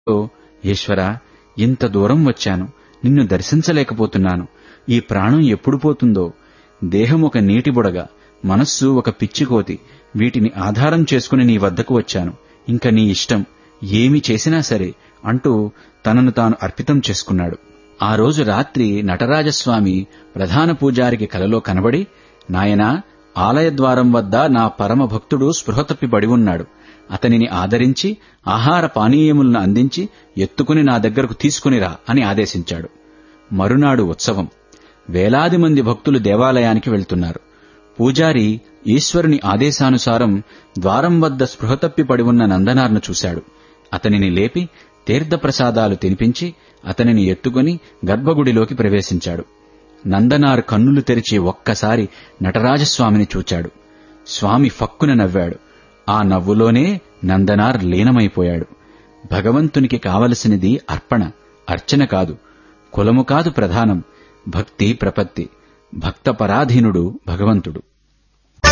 ఓ ఈశ్వర ఇంత దూరం వచ్చాను నిన్ను దర్శించలేకపోతున్నాను ఈ ప్రాణం ఎప్పుడు పోతుందో దేహం ఒక నీటి బుడగ మనస్సు ఒక పిచ్చికోతి వీటిని ఆధారం చేసుకుని నీ వద్దకు వచ్చాను ఇంక నీ ఇష్టం ఏమి చేసినా సరే అంటూ తనను తాను అర్పితం చేసుకున్నాడు ఆ రోజు రాత్రి నటరాజస్వామి ప్రధాన పూజారికి కలలో కనబడి నాయనా ఆలయద్వారం వద్ద నా పరమ భక్తుడు స్పృహ తప్పి పడి ఉన్నాడు అతనిని ఆదరించి ఆహార పానీయములను అందించి ఎత్తుకుని నా దగ్గరకు తీసుకునిరా అని ఆదేశించాడు మరునాడు ఉత్సవం వేలాది మంది భక్తులు దేవాలయానికి వెళ్తున్నారు పూజారి ఈశ్వరుని ఆదేశానుసారం ద్వారం వద్ద స్పృహ తప్పి పడి ఉన్న నందనార్ను చూశాడు అతనిని లేపి తీర్థప్రసాదాలు తినిపించి అతనిని ఎత్తుకుని గర్భగుడిలోకి ప్రవేశించాడు నందనార్ కన్నులు తెరిచి ఒక్కసారి నటరాజస్వామిని చూచాడు స్వామి ఫక్కున నవ్వాడు ఆ నవ్వులోనే నందనార్ లీనమైపోయాడు భగవంతునికి కావలసినది అర్పణ అర్చన కాదు కులము కాదు ప్రధానం భక్తి ప్రపత్తి భక్తపరాధీనుడు భగవంతుడు